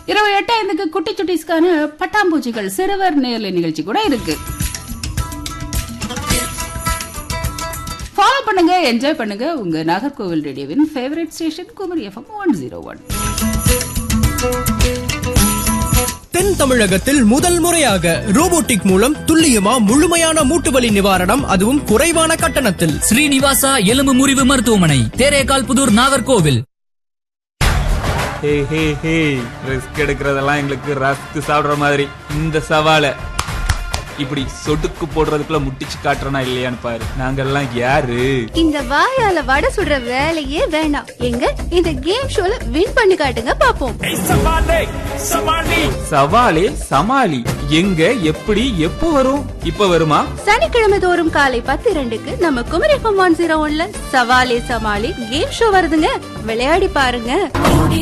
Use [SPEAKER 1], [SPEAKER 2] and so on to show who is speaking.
[SPEAKER 1] இரவு எட்டு ஐந்துக்கு குட்டி சுட்டிஸ்க்கான பட்டாம்பூச்சிகள் சிறுவர் நேர்ல நிகழ்ச்சி கூட இருக்கு ஃபாலோ பண்ணுங்க என்ஜாய் பண்ணுங்க உங்க நாகர்கோவில் ரேடியோவின் favourite station Kumari FM one zero one
[SPEAKER 2] தென் தமிழகத்தில் முதல் முறையாக ரோபோட்டிக் மூலம் துல்லியமா முழுமையான மூட்டு வலி நிவாரணம் அதுவும் குறைவான கட்டணத்தில்
[SPEAKER 3] ஸ்ரீனிவாசா எலும்பு முறிவு மருத்துவமனை Therekal Puthur Nagercoil
[SPEAKER 4] hey hey hey risk எடுக்கிறதெல்லாம் எங்களுக்கு ரஸ்க் சாப்பிடுற மாதிரி இந்த சவாலை இப்படி சொடுக்கு போடுறதுக்குள்ள முட்டிச்சு காட்டுறனா இல்லையான்னு பாரு நாங்கெல்லாம் யாரு
[SPEAKER 5] இந்த வாயால வடை சுடுற வேலையே வேண்டாம் எங்க இந்த கேம் ஷோல வின் பண்ணி காட்டுங்க பாப்போம்
[SPEAKER 4] சவாலே சமாளி எங்க எப்படி எப்போ வரும் இப்ப வருமா
[SPEAKER 5] சனிக்கிழமை தோறும் காலை பத்து இரண்டுக்கு நம்ம குமரி எஃப்எம் ஒன் ஜீரோ ஒன்ல சவாலே சமாளி கேம் ஷோ வருதுங்க விளையாடி பாருங்க